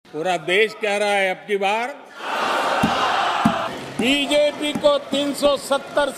पूरा देश कह रहा है अब की बार बीजेपी को 370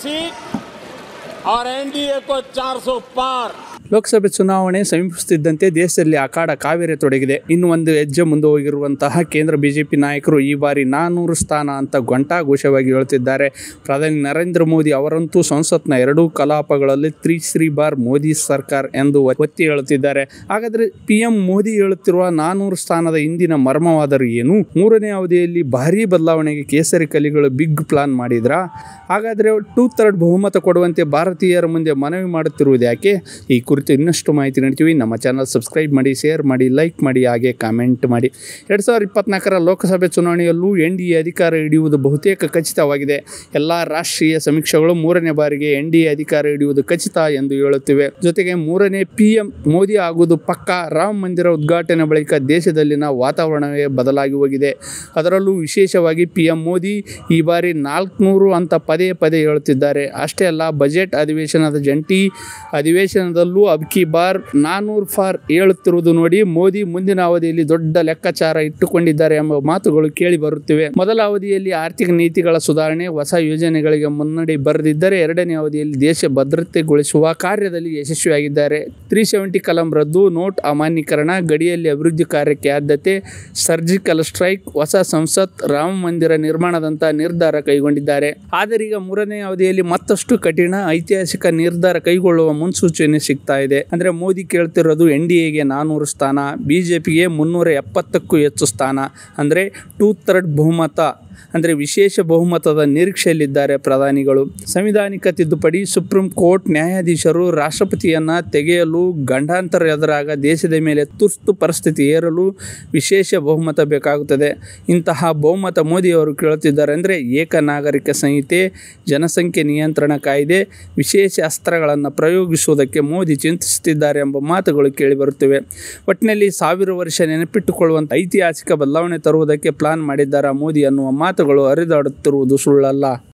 सीट और एनडीए को 400 पार ಲೋಕಸಭೆ ಚುನಾವಣೆ ಸಮೀಪಿಸುತ್ತಿದ್ದಂತೆ ದೇಶದಲ್ಲಿ ಅಖಾಡ ಕಾವೇರಿ ತೊಡಗಿದೆ ಇನ್ನು ಒಂದು ಹೆಜ್ಜೆ ಮುಂದೆ ಹೋಗಿರುವಂತಹ ಕೇಂದ್ರ ಬಿಜೆಪಿ ನಾಯಕರು ಈ ಬಾರಿ ನಾನೂರು ಸ್ಥಾನ ಅಂತ ಘಂಟಾಘೋಷವಾಗಿ ಹೇಳುತ್ತಿದ್ದಾರೆ ಪ್ರಧಾನಿ ನರೇಂದ್ರ ಮೋದಿ ಅವರಂತೂ ಸಂಸತ್ನ ಎರಡೂ ಕಲಾಪಗಳಲ್ಲಿ ತ್ರೀ ಶ್ರೀ ಬಾರ್ ಮೋದಿ ಸರ್ಕಾರ ಎಂದು ಒತ್ತಿ ಹೇಳುತ್ತಿದ್ದಾರೆ ಹಾಗಾದರೆ ಪಿ ಎಂ ಮೋದಿ ಹೇಳುತ್ತಿರುವ ನಾನೂರು ಸ್ಥಾನದ ಹಿಂದಿನ ಮರ್ಮವಾದರೂ ಏನು ಮೂರನೇ ಅವಧಿಯಲ್ಲಿ ಭಾರೀ ಬದಲಾವಣೆಗೆ ಕೇಸರಿ ಕಲಿಗಳು ಬಿಗ್ ಪ್ಲಾನ್ ಮಾಡಿದ್ರಾ ಹಾಗಾದರೆ ಟೂ ಥರ್ಡ್ ಬಹುಮತ ಕೊಡುವಂತೆ ಭಾರತೀಯರ ಮುಂದೆ ಮನವಿ ಮಾಡುತ್ತಿರುವುದು ಯಾಕೆ ಈ ಕುರಿತು ಇನ್ನಷ್ಟು ಮಾಹಿತಿ ನೀಡ್ತೀವಿ ನಮ್ಮ ಚಾನಲ್ ಸಬ್ಸ್ಕ್ರೈಬ್ ಮಾಡಿ ಶೇರ್ ಮಾಡಿ ಲೈಕ್ ಮಾಡಿ ಹಾಗೆ ಕಾಮೆಂಟ್ ಮಾಡಿ ಎರಡು ಸಾವಿರದ ಇಪ್ಪತ್ನಾಲ್ಕರ ಲೋಕಸಭೆ ಚುನಾವಣೆಯಲ್ಲೂ ಎನ್ ಡಿ ಎ ಅಧಿಕಾರ ಹಿಡಿಯುವುದು ಬಹುತೇಕ ಖಚಿತವಾಗಿದೆ ಎಲ್ಲ ರಾಷ್ಟ್ರೀಯ ಸಮೀಕ್ಷೆಗಳು ಮೂರನೇ ಬಾರಿಗೆ ಎನ್ ಡಿ ಎ ಅಧಿಕಾರ ಹಿಡಿಯುವುದು ಖಚಿತ ಎಂದು ಹೇಳುತ್ತಿವೆ ಜೊತೆಗೆ ಮೂರನೇ ಪಿ ಎಂ ಮೋದಿ ಆಗುವುದು ಪಕ್ಕ ರಾಮ ಮಂದಿರ ಉದ್ಘಾಟನೆ ಬಳಿಕ ದೇಶದಲ್ಲಿನ ವಾತಾವರಣವೇ ಬದಲಾಗಿ ಹೋಗಿದೆ ಅದರಲ್ಲೂ ವಿಶೇಷವಾಗಿ ಪಿ ಎಂ ಮೋದಿ ಈ ಬಾರಿ ನಾಲ್ಕುನೂರು ಅಂತ ಪದೇ ಪದೇ ಹೇಳುತ್ತಿದ್ದಾರೆ ಅಷ್ಟೇ ಅಲ್ಲ ಬಜೆಟ್ ಅಧಿವೇಶನದ ಜಂಟಿ ಅಧಿವೇಶನದಲ್ಲೂ ಅಬ್ಕಿ ಬಾರ್ ನಾನೂರು ಫಾರ್ ಹೇಳುತ್ತಿರುವುದು ನೋಡಿ ಮೋದಿ ಮುಂದಿನ ಅವಧಿಯಲ್ಲಿ ದೊಡ್ಡ ಲೆಕ್ಕಾಚಾರ ಇಟ್ಟುಕೊಂಡಿದ್ದಾರೆ ಎಂಬ ಮಾತುಗಳು ಕೇಳಿ ಬರುತ್ತಿವೆ ಮೊದಲ ಅವಧಿಯಲ್ಲಿ ಆರ್ಥಿಕ ನೀತಿಗಳ ಸುಧಾರಣೆ ಹೊಸ ಯೋಜನೆಗಳಿಗೆ ಮುನ್ನಡೆ ಬರೆದಿದ್ದರೆ ಎರಡನೇ ಅವಧಿಯಲ್ಲಿ ದೇಶ ಭದ್ರತೆಗೊಳಿಸುವ ಕಾರ್ಯದಲ್ಲಿ ಯಶಸ್ವಿಯಾಗಿದ್ದಾರೆ ತ್ರೀ ಸೆವೆಂಟಿ ಕಲಂ ರದ್ದು ನೋಟ್ ಅಮಾನ್ಯೀಕರಣ ಗಡಿಯಲ್ಲಿ ಅಭಿವೃದ್ಧಿ ಕಾರ್ಯಕ್ಕೆ ಆದ್ಯತೆ ಸರ್ಜಿಕಲ್ ಸ್ಟ್ರೈಕ್ ಹೊಸ ಸಂಸತ್ ರಾಮ ಮಂದಿರ ನಿರ್ಮಾಣದಂತಹ ನಿರ್ಧಾರ ಕೈಗೊಂಡಿದ್ದಾರೆ ಆದರೆ ಈಗ ಮೂರನೇ ಅವಧಿಯಲ್ಲಿ ಮತ್ತಷ್ಟು ಕಠಿಣ ಐತಿಹಾಸಿಕ ನಿರ್ಧಾರ ಕೈಗೊಳ್ಳುವ ಮುನ್ಸೂಚನೆ ಸಿಗ್ತಾ ಇದೆ ಅಂದ್ರೆ ಮೋದಿ ಕೇಳ್ತಿರೋದು ಎನ್ ಡಿ ಎಗೆ ನಾನೂರು ಸ್ಥಾನ ಬಿಜೆಪಿಗೆ ಮುನ್ನೂರ ಎಪ್ಪತ್ತಕ್ಕೂ ಹೆಚ್ಚು ಸ್ಥಾನ ಅಂದ್ರೆ ಟೂ ಥರ್ಡ್ ಬಹುಮತ ಅಂದರೆ ವಿಶೇಷ ಬಹುಮತದ ನಿರೀಕ್ಷೆಯಲ್ಲಿದ್ದಾರೆ ಪ್ರಧಾನಿಗಳು ಸಂವಿಧಾನಿಕ ತಿದ್ದುಪಡಿ ಸುಪ್ರೀಂ ಕೋರ್ಟ್ ನ್ಯಾಯಾಧೀಶರು ರಾಷ್ಟ್ರಪತಿಯನ್ನ ತೆಗೆಯಲು ಗಂಡಾಂತರ ಎದುರಾಗ ದೇಶದ ಮೇಲೆ ತುರ್ತು ಪರಿಸ್ಥಿತಿ ಏರಲು ವಿಶೇಷ ಬಹುಮತ ಬೇಕಾಗುತ್ತದೆ ಇಂತಹ ಬಹುಮತ ಮೋದಿಯವರು ಕೇಳುತ್ತಿದ್ದಾರೆ ಅಂದರೆ ಏಕ ನಾಗರಿಕ ಸಂಹಿತೆ ಜನಸಂಖ್ಯೆ ನಿಯಂತ್ರಣ ಕಾಯ್ದೆ ವಿಶೇಷ ಅಸ್ತ್ರಗಳನ್ನು ಪ್ರಯೋಗಿಸುವುದಕ್ಕೆ ಮೋದಿ ಚಿಂತಿಸುತ್ತಿದ್ದಾರೆ ಎಂಬ ಮಾತುಗಳು ಕೇಳಿಬರುತ್ತಿವೆ ಒಟ್ಟಿನಲ್ಲಿ ಸಾವಿರ ವರ್ಷ ನೆನಪಿಟ್ಟುಕೊಳ್ಳುವಂಥ ಐತಿಹಾಸಿಕ ಬದಲಾವಣೆ ತರುವುದಕ್ಕೆ ಪ್ಲಾನ್ ಮಾಡಿದ್ದಾರೆ ಮೋದಿ ಅನ್ನುವ ಮಾತುಗಳು ಹರಿದಾಡುತ್ತಿರುವುದು ಸುಳ್ಳಲ್ಲ